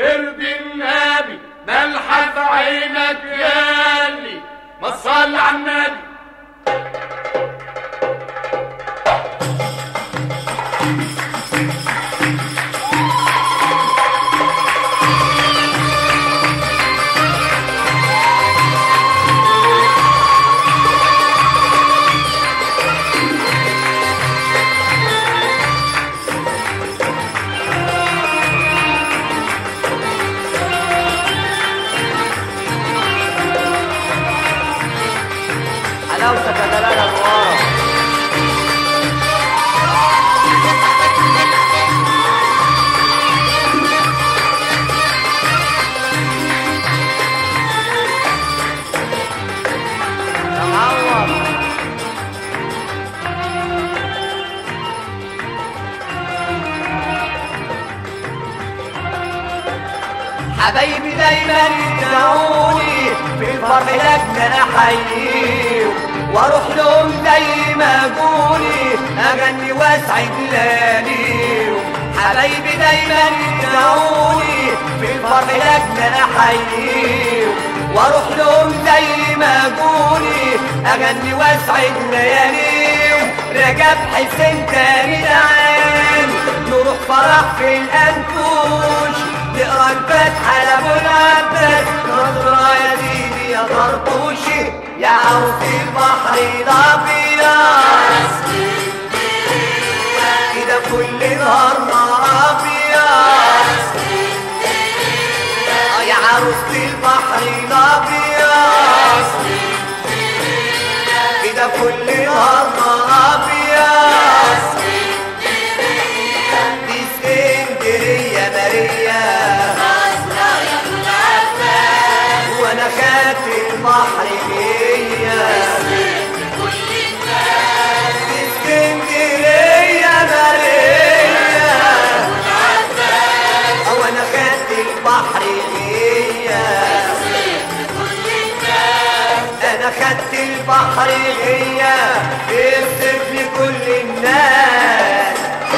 ارضي النبي ملحف عينك يالي ما تصلي على النبي حلاوتك يا دلال انوار يا معوض حبايبي دايما يدعوني في الفرح لك انا احييهم واروح لهم زي ما اقولي اغني واسعد لياليهم حبايبي دايما يدعوني في الفرح لك انا احييهم واروح لهم زي ما اقولي اغني واسعد لياليهم رجب حسين تاني العين نروح فرح في الانفوش نقرا الفاتحه لابو العباس نظرة يا سيدي يا طرطوشي يا عوف البحر الابيض كده كل نهار ابيض آه يا عروسة البحر الابيض كده كل نهار ابيض دي اسكندريه ماريا وانا خدت البحر ليا اسكندريه ماريا وانا خدت البحر ليا انا خدت البحر ليا اكتب لكل الناس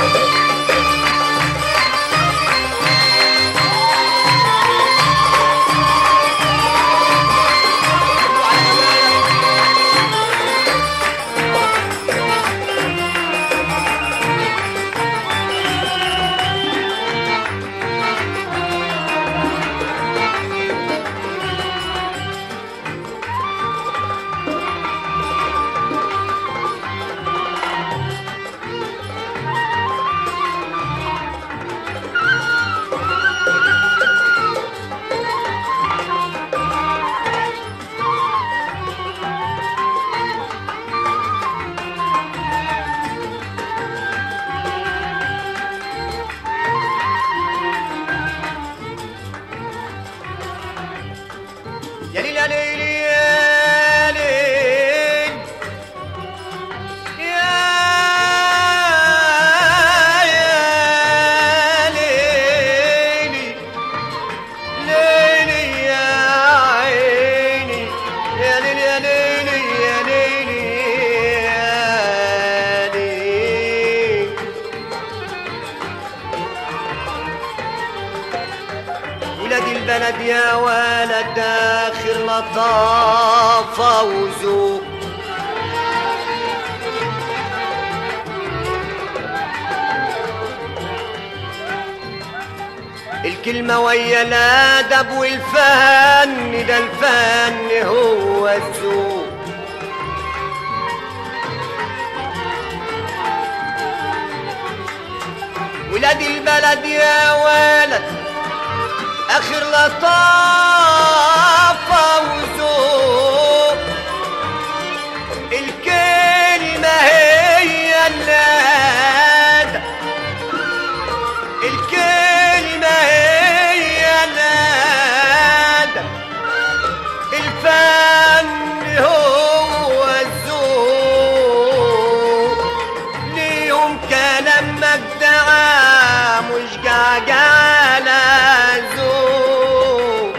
يا ليل يا ليل يا ليل يا يا ليلي ليلي يا عيني يا ليل يا ليلي يا ليلي يا ليل ولاد البلد يا ولد اخر لطافة وذوق الكلمة ويا الأدب والفن ده الفن هو الذوق ولاد البلد يا ولد اخر لطافة وذوق الكلمة هي النادى الكلمة هي النادى الفن هو الذوق ليهم كلام مجدعة مش جعجعة ذوق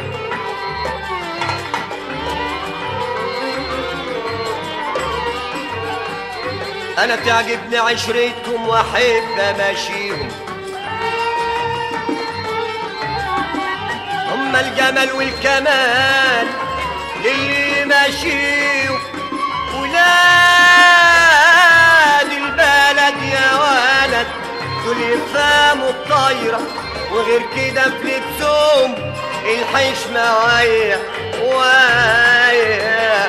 انا تعجبني عشرتهم واحب اماشيهم انما الجمال والكمال للي ماشي ولاد البلد يا ولد دول يفهموا الطايرة وغير كده في لبسهم الحيش معايا وايا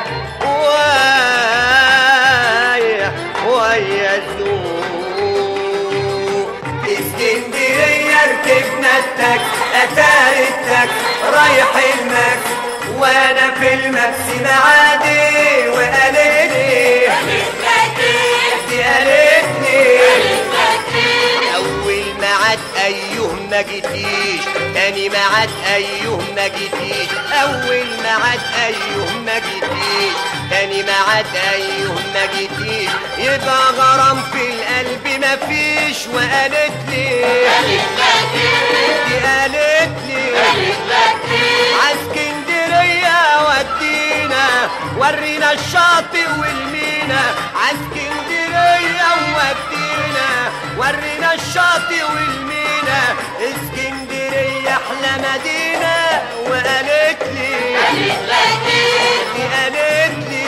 وايا وايا الذوق اسكندرية ركبنا التاكس اتاري التاكس رايح الماكس وانا في الماكس معادي وقالت لي دي قالت لي اول ميعاد ايهم ما جيتيش تاني ميعاد ايهم ما جيتيش اول ميعاد ايهم ما جيتيش تاني ميعاد ايهم ما جيتيش يبقى غرام في القلب ما فيش وقالت لي دي قالت لي عاسكندرية ودينا ورينا الشاطئ والمينا عاسكندرية ودينا ورينا الشاطئ والمينا اسكندرية احلى مدينة وقالت لي دي قالت لي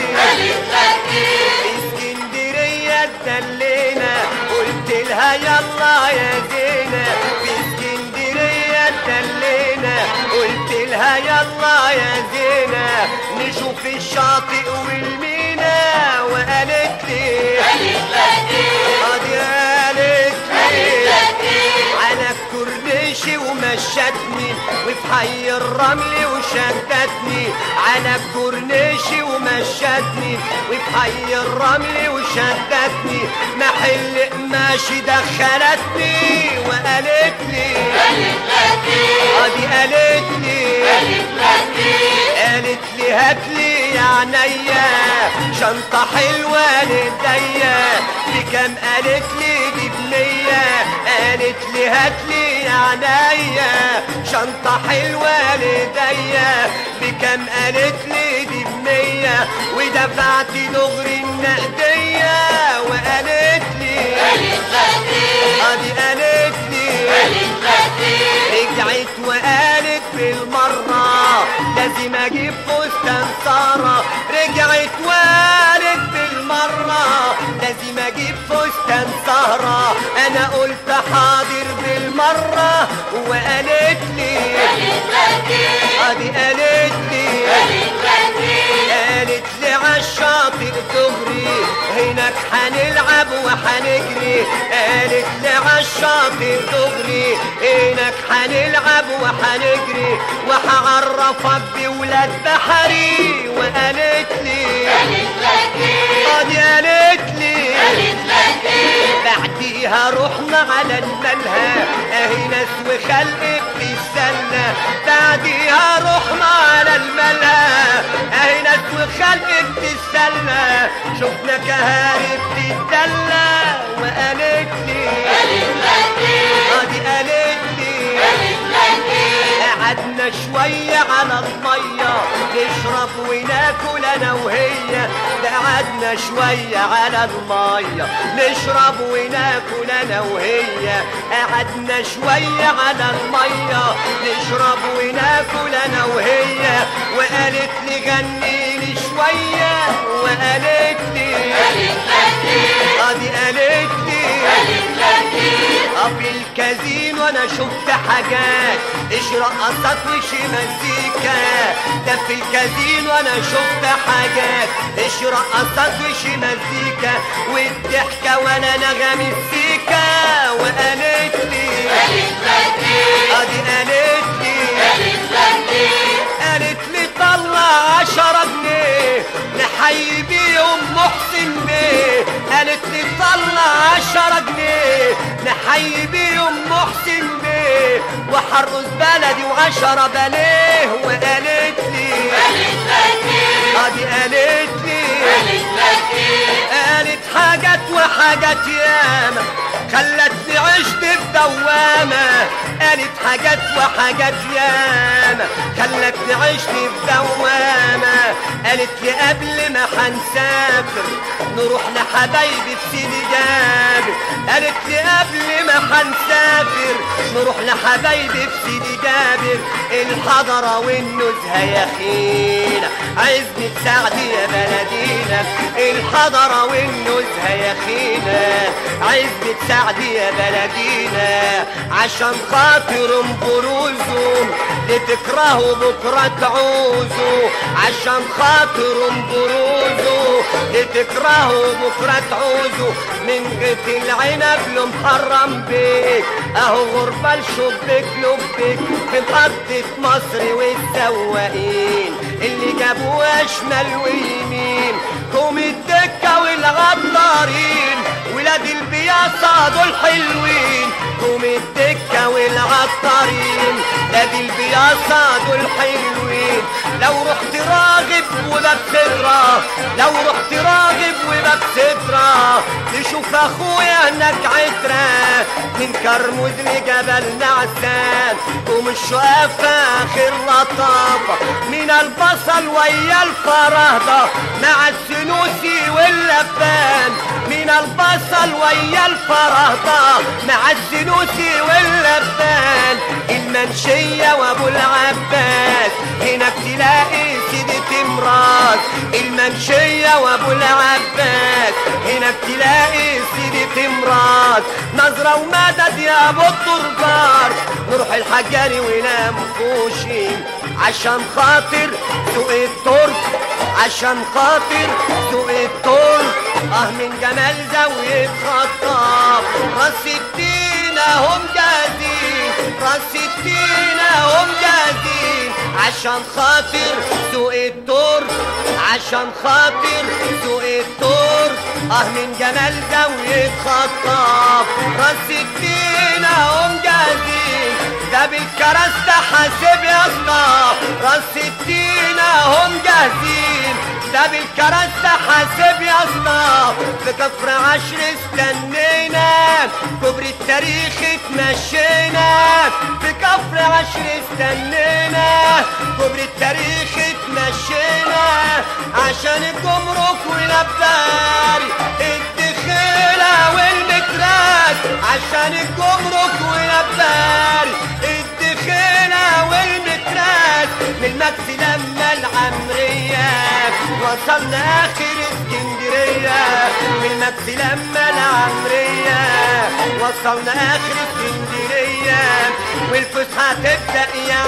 اسكندرية اتدلينا قلت لها يلا يا زينة في اسكندرية اتدلينا قلت لها يلا يا زينة نشوف الشاطئ والمينا وقالت لي قد قالت لي على الكورنيش ومشتني وفي حي الرمل وشدتني على الكورنيش ومشتني وفي حي الرمل وشدتني محل قماشي دخلتني وقالت لي ادي قالت لي قالت لي هات لي يا عينيا شنطة حلوة لديا بكام قالت لي دي بمية قالت لي هات لي يا عينيا شنطة حلوة لديا بكام قالت لي دي بمية ودفعت دغري النقدية وقالت لي ادي قالت لي رجعت وقالت بالمرة لازم اجيب فستان سارة رجعت وقالت بالمرة لازم اجيب فستان سهرة انا قلت حاضر بالمرة وقالت لي ادي قالت لي قالت لي عالشاطئ دغري هناك حنلعب وحنجري قالت لي عالشاطئ دغري هناك حنلعب وحنجري وحعرفك بولاد بحري وقالت لي ادي قالت لي بعديها رحنا على الملهى اهي ناس وخلق بتستنى بعديها رحنا على الملهى اهي ناس وخلق بتستنى شفنا كهارب بتدلى وقالت لي ادي قالت لي قعدنا شوية على المية نشرب وناكل انا وهي قعدنا شوية على المية نشرب وناكل انا وهي قعدنا شوية على المية نشرب وناكل انا وهي وقالت لي غني لي شوية وقالت لي ادي قالت لي في الكازينو انا شفت حاجات ايش رقصات وش مزيكا ده في الكازينو انا شفت حاجات ايش رقصات وش مزيكا والضحكة وانا نغم السيكا وقالت لي ادي قالت لي قالت لي طلع عشرة جنيه نحيي بيهم محسن بيه قالت لي طلع عشرة جنيه نحيي بيهم محسن بيه وحرقص بلدي وعشرة بليه وقالت لي ادي قالت لي قالت حاجات وحاجات ياما خلتني عشت في دوامة قالت حاجات وحاجات ياما خلتني عشت في دوامة قالت لي قبل ما هنسافر نروح لحبايبي في سيدي جابر قالت لي قبل ما هنسافر نروح لحبايبي في سيدي جابر الحضرة والنزهة يا خينا عزمة سعد يا بلدينا الحضرة والنزهة يا خينا عزمة سعد يا بلدينا عشان خاطر ام بروزه لتكرهوا بكرة تعوزوا عشان خاطر ام بروزه لتكرهوا بكرة تعوزوا من غيت العنب لمحرم بيك اهو غربة لشبك لبك في محطة مصر والسواقين اللي جابوها شمال ويمين كوم الدكة والغدارين ولاد البياصة دول حلوين كوم الدكة والعطارين لاد البياصة دول حلوين لو رحت راغب وباب سترة لو رحت راغب وباب سترة تشوف اخويا هناك عترة من كرموز لجبل نعسان ومش شقافة اخر لطافة من البصل ويا الفرهدة مع السنوسي واللبان من البصل ويا الفرهدة مع السنوسي واللبان المنشية وابو العباس هناك تلاقي سيدة تمراس المنشية وابو العباس هناك تلاقي سيدة تمراس نظرة ومدد يا ابو التربار نروح الحجاري ونام فوشي عشان خاطر سوق الترك عشان خاطر سوق الترك اه من جمال زاوية خطاب راس الدين هم جاهزين راس الدين هم جاهزين عشان خاطر سوق الترك عشان خاطر سوق الترك اه من جمال زاوية خطاب راس الدين هم جاهزين ده بالكراسة حاسب يا اسطى راس الدين هم جاهزين ده بالكراسة حاسب يا اسطى في كفر عشر استنينا كبر التاريخ اتمشينا في كفر عشر استنينا كبر التاريخ اتمشينا عشان الجمرك والابداري الدخيلة والمتراك عشان الجمرك والابداري الدخيلة والمتراك من المكس لما العمرية وصلنا اخر اسكندرية من المكس لما العمرية وصلنا اخر اسكندرية والفسحة تبدأ يا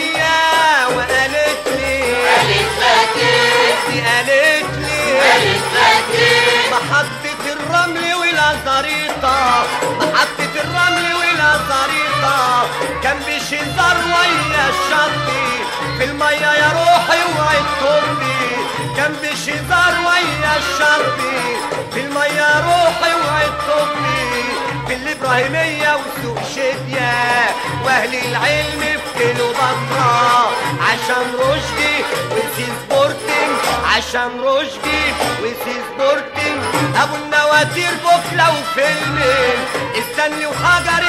عينيا وقالت لي قالت لك ايه دي قالت لي قالت لك ايه محطة الرمل والازاريطة محطة الرمل والازاريطة كان بشزار ويا الشطي في المية يا روحي وعي تربي كان بشزار ويا الشطي في المية يا روحي وعي تربي في الإبراهيمية وسوق شدية وأهل العلم في كيلو بطرة عشان رشدي وسي سبورتنج عشان رشدي وسي سبورتنج أبو النواتير بوكلة وفيلمين استني وحجر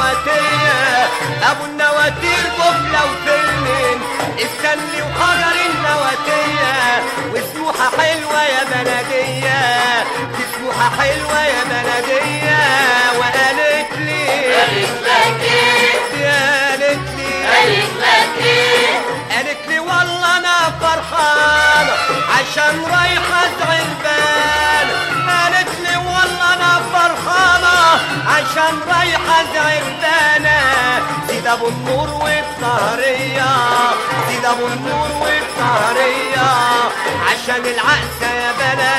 النواتية أبو النواتير بوكلة وفيلمين استني وحجر النواتية وسموحة حلوة يا بلدية سموحة حلوة يا بلدية وقالت لي قالت لك ايه قالت لي قالت لك ايه قالت لي والله انا فرحانة عشان رايحة زعربان قالت لي والله انا فرحانة عشان رايحة زعربانة سيد ابو النور والطهرية سيد ابو النور والطهرية عشان العقسة يا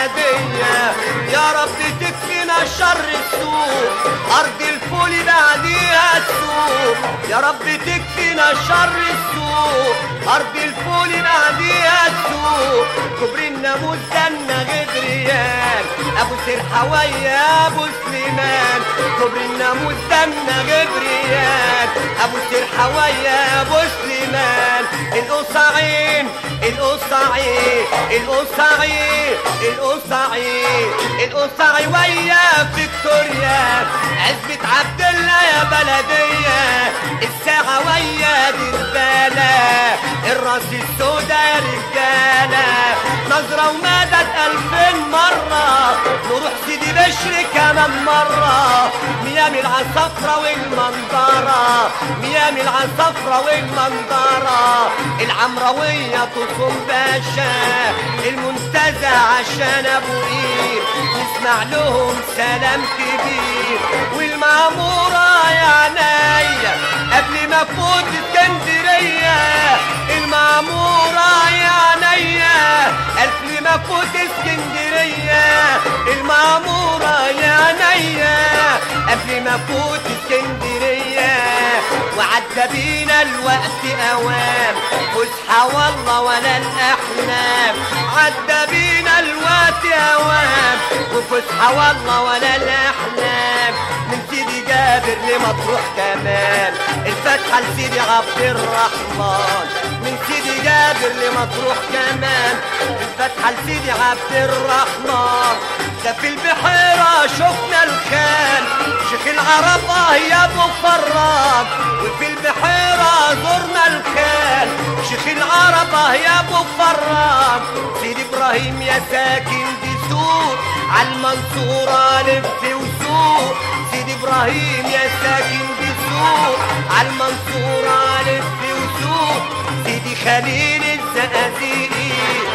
بلدية يا رب تكفينا شر السوق ارض الفول بعديها السوق يا رب تكفينا شر السوق ارض الفول بعديها السوق كبر الناموس دنا غدريان ابو سرحة ويا ابو سليمان كبر الناموس دنا غدريان ابو سرحة ويا ابو سليمان القصاعين القصاعين القصاعين القصاعين القصاعي ويا فيكتوريا عزبة عبد الله يا بلدية الساعة ويا دربالة الراس السودا يا رجالة نظرة ومدد ألفين مرة نروح سيدي بشر كمان مرة ميامي العصفرة والمنظرة ميامي العصفرة والمنظرة العمروية تصوم باشا المنتزه عشان ابو قير نسمع لهم سلام كبير والمعمورة يا عينيا قبل ما فوت اسكندرية المعمورة يا عينيا قبل ما فوت اسكندرية المعمورة يا عينيا قبل ما فوت اسكندرية وعدى بينا الوقت اوام فسحة والله ولا الاحلام عدى بينا الوقت اوام وفسحة والله ولا الاحلام من سيدي جابر لمطروح كمان الفتحة لسيدي عبد الرحمن من سيدي جابر لمطروح كمان الفتحة لسيدي عبد الرحمن ده في البحيرة شفنا الخان شيخ العرب اه يا ابو فراج وفي البحيرة زرنا الخان شيخ العرب اه يا ابو فراج سيدي ابراهيم يا ساكن دي سوق عالمنصورة لف وسوق سيدي ابراهيم يا ساكن دي سوق عالمنصورة لف وسوق سيدي خليل الزقازيقي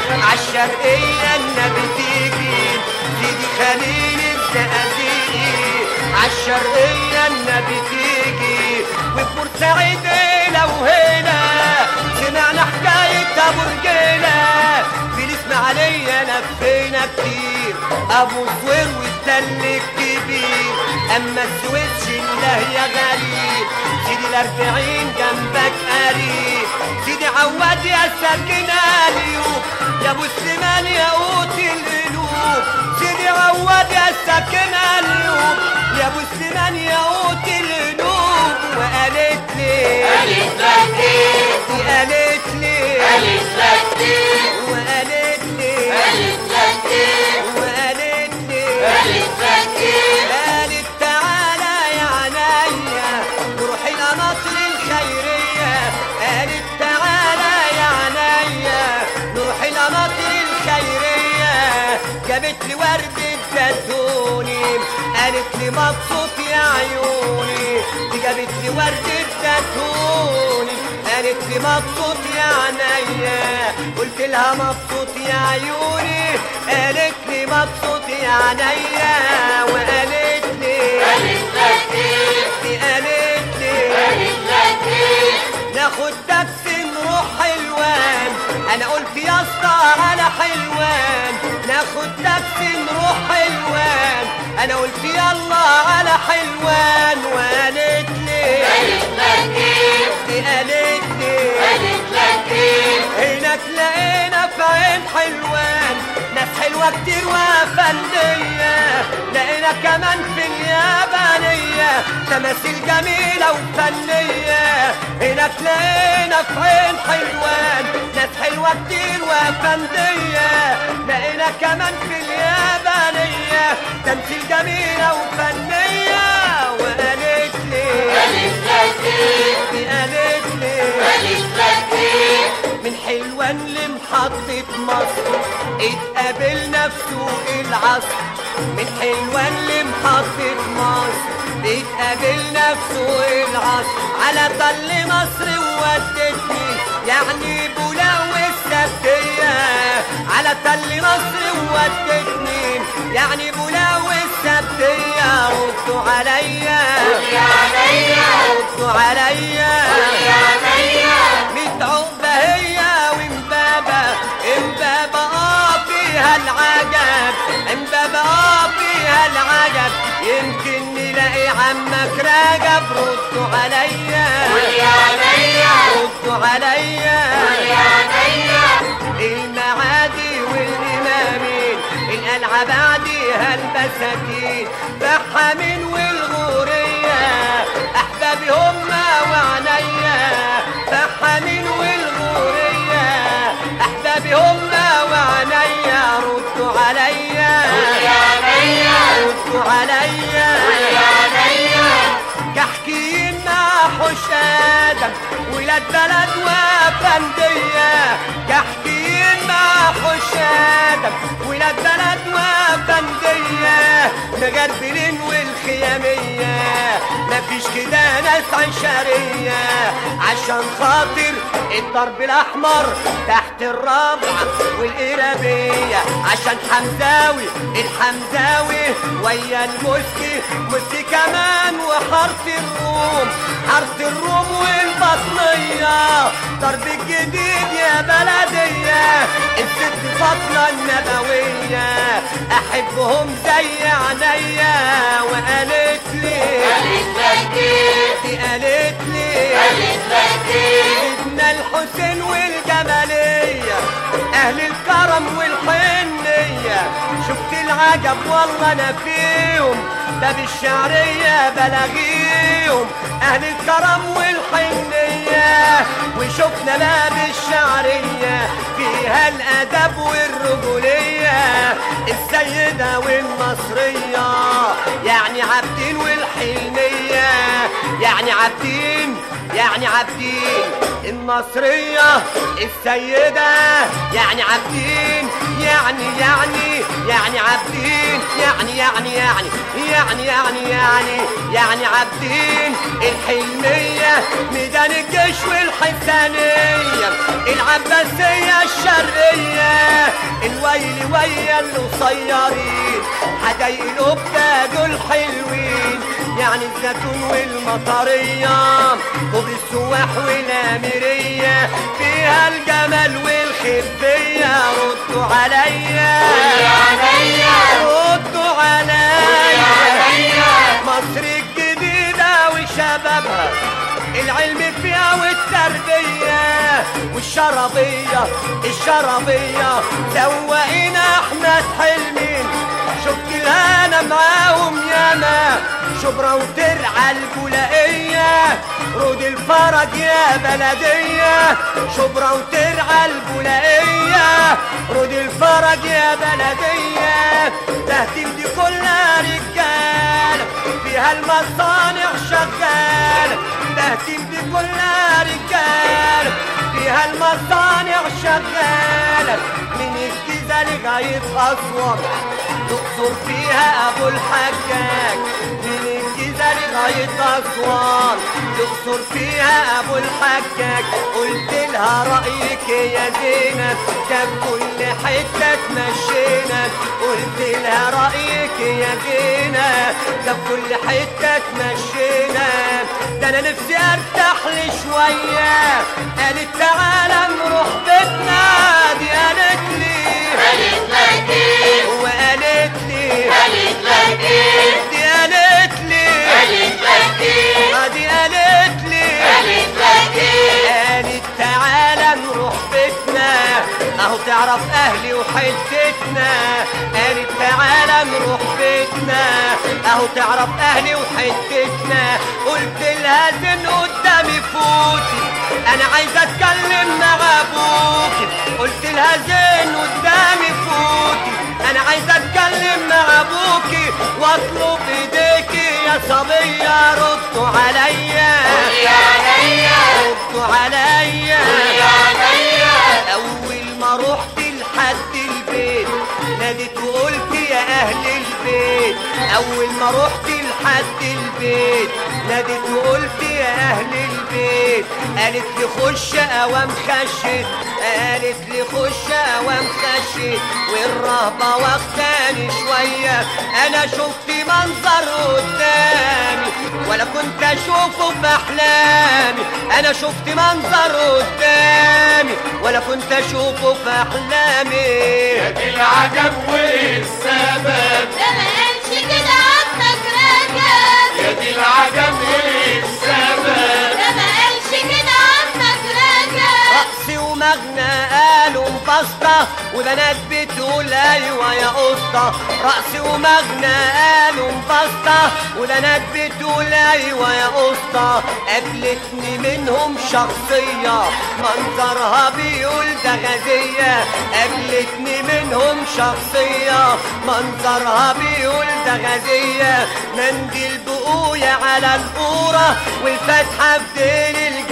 عالشرقية النبي تيجي سيدي خليل الزقازيقي عالشرقية النبي تيجي وبورسعيد لو هنا سمعنا حكاية أبو رجيلة في الإسماعيلية لفينا كتير أبو صوير والتل الكبير أما السويس الله يا غريب سيدي الأربعين جنبك قريب سيدي عواد يا ساكن اليوب يا أبو سليمان يا قوت القلوب سيدي عواد يا ساكن اليوب يا أبو سليمان يا قوت القلوب وقالت لي قالت لك ايه قالت لي قالت لك ايه وقالت لي قالت لك ايه وقالت لي قالت لك ايه قالت تعالى يا عينيا نروح القناطر الخيرية قالت تعالى يا عينيا نروح القناطر الخيرية جابت لي ورد الزيتوني قالت لي مبسوط يا عيوني دي جابت لي ورد الزيتوني قالت لي مبسوط يا عينيا قلت لها مبسوط يا عيوني قالت لي مبسوط يا عينيا وقالت لي قالت لك ايه دي قالت لي قالت لك ايه ناخد تاكسي نروح حلوان انا قلت يا اسطى على حلوان ناخد تاكسي نروح حلوان انا قلت يلا على حلوان وقالت لي قالت لك ايه دي قالت لي قالت لك ايه هناك لقينا في عين حلوان ناس حلوة كتير وفنية لقينا كمان في اليابانية تماثيل جميلة وفنية هناك لقينا في عين حلوان ناس حلوة كتير وفنية لقينا كمان في اليابانية تمثيل جميلة وفنية وقالت لي قالت لك ايه دي قالت لي قالت لك ايه من حلوان لمحطة مصر اتقابلنا في سوق العصر من حلوان لمحطة مصر اتقابلنا في سوق العصر على طل مصر وودتني يعني بولاو السبتية على تل مصر وودتني يعني بولاو السبتية ردوا عليا يا عينيا ردوا عليا يا عينيا ميت عقبة هي ومبابة امبابة اه فيها العجب امبابة اه فيها العجب يمكن نلاقي عمك رجب ردوا عليا يا عينيا ردوا عليا يا عينيا المعادي والإمامين القلعة بعديها البساتين فحامين والغورية أحبابي هما وعنيا فحامين والغورية حوش ادم ولاد بلد وفندية كحكين مع حوش ادم ولاد بلد وفندية مغربلين والخيامية مفيش كده ناس عشرية عشان خاطر الضرب الاحمر تحت الرابعة والقرابية عشان حمزاوي الحمزاوي ويا المسكي مسكي كمان وحارة الروم حارة الروم والبطنية ضرب الجديد يا بلدية الست فاطمة النبوية أحبهم زي عينيا وقالت لي قالت لك ايه دي قالت لي قالت لك ايه سيدنا الحسين والجمالية أهل الكرم والحنية شفت العجب والله أنا فيهم ده بالشعرية بلاغيهم أهل الكرم والحنية وشفنا باب الشعرية فيها الأدب والرجولية السيدة والمصرية يعني عابدين والحلمية يعني عابدين يعني عابدين النصرية السيدة يعني عابدين يعني يعني يعني عابدين يعني يعني يعني يعني يعني يعني يعني عابدين الحلمية ميدان الجيش والحسانية العباسية الشرقية الويل ويا القصيرين حدايق القبة دول حلوين يعني الزيتون والمطرية وبالسواح والأميرية فيها الجمال والخفية ردوا عليا يا عينيا ردوا عليا عينيا مصر الجديدة وشبابها العلم فيها والتربية والشربية الشربية سواقين أحمد حلمين شفت الهنا معاهم ياما شبرا وترعى البولائية رود الفرج يا بلدية شبرا وترعى البولائية رود الفرج يا بلدية تهتم دي كلها رجال فيها المصانع شغال تهتم دي كلها رجال فيها المصانع شغال من الجيزة لغاية أسوان تقصر فيها أبو الحجاج من الجيزة لغاية أسوان تقصر فيها أبو الحجاج قلت لها رأيك يا زينب ده في كل حتة تمشينا قلت لها رأيك يا زينب ده في كل حتة تمشينا ده أنا نفسي أرتاح لي شوية قالت تعالى نروح بيتنا دي قالت لي قالت لك ايه وقالت لي قالت لك ايه دي قالت لي قالت لك ايه آه دي قالت لي قالت لك ايه قالت تعالى نروح بيتنا اهو تعرف اهلي وحتتنا قالت تعالى نروح بيتنا اهو تعرف اهلي وحتتنا قلت لها زن قدامي فوتي انا عايزه اتكلم مع ابوكي قلت لها زين قدامي فوتي انا عايزه اتكلم مع ابوكي واطلب ايديكي يا صبيه ردوا عليا يا عينيا ردوا عليا يا عينيا اول ما رحت لحد البيت ناديت وقلت يا اهل البيت اول ما رحت لحد البيت ناديت وقلت يا اهل البيت قالت لي خش اوام خشت قالت لي خش اوام خشت والرهبه واخداني شويه انا شفت منظر قدامي ولا كنت اشوفه في احلامي انا شفت منظر قدامي ولا كنت اشوفه في احلامي دي العجب والسبب ده ما قالش كده عنك راجل يا دي العجب والسبب ده ما قالش كده عنك راجل رقصي ومغنى قالوا بسطة وبنات بتقول ايوه يا قسطة رأسي ومغنى قالوا بسطة وبنات بتقول ايوه يا قسطة قابلتني منهم شخصية منظرها بيقول ده غازية قابلتني منهم شخصية منظرها بيقول ده غازية منديل بقوية على القورة والفتحة في ديل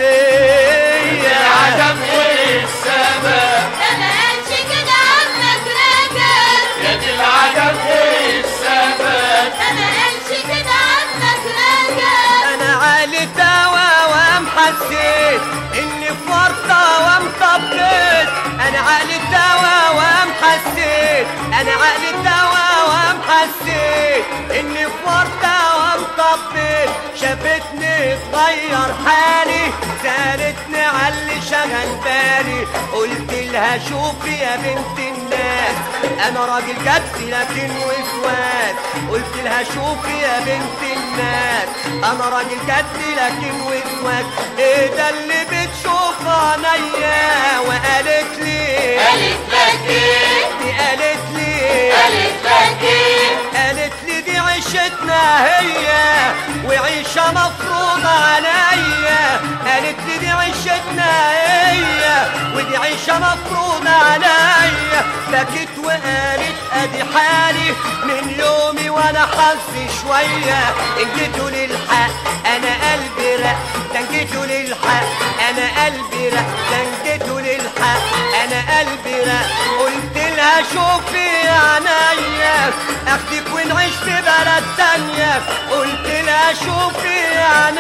الجلابية العجب والسبب ده ما قالش كده عنك راجل يا دي العجب والسبب ده ما قالش كده عنك راجل انا عالي توا وام حسيت اني في ورطة وام طبيت انا عالي توا وام حسيت انا عالي توا وام حسيت اني في ورطة وام طبيت شافتني اتغير حالي سالتني عاللي شغل بالي قلت لها شوفي يا بنت الناس انا راجل جد لكن وسواس قلت لها شوفي يا بنت الناس انا راجل جد لكن وسواس ايه ده اللي بتشوف عينيا وقالت لي قالت لك ايه دي قالت لي قالت لك ايه قالت لي دي عيشتنا هي وعيشة مفروضة عليا قالت لي دي عيشتنا هي ودي عيشة مفروضة عليا بكت وقالت ادي حالي من يومي وانا حظي شوية ان جيتوا للحق انا قلبي رق ده إن جيتوا للحق انا قلبي رق ده إن جيتوا للحق انا قلبي رق قلت لها شوفي عينيا اخدك ونعيش في بلد تانية قلت لها شوفي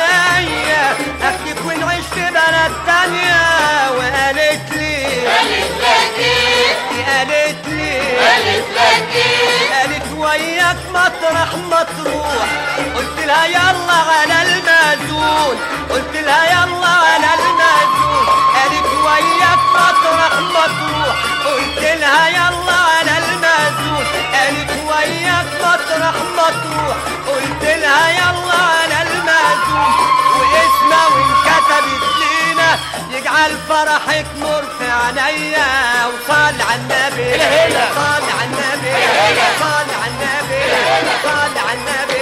عينيا اخدك ونعيش في بلد تانية وقالت لي قالت لك ايه دي قالت لي قالت لك ايه قالت وياك مطرح ما تروح قلت لها يلا على المازون قلت لها يلا على المازون قالت وياك مطرح ما تروح قلت لها يلا على المازون قالت وياك مطرح ما تروح قلت لها يلا على المازون واسمها وانكتبت لينا يجعل فرحك نور في عينيا وصال على النبي هلا. صال على النبي صال على النبي صال على النبي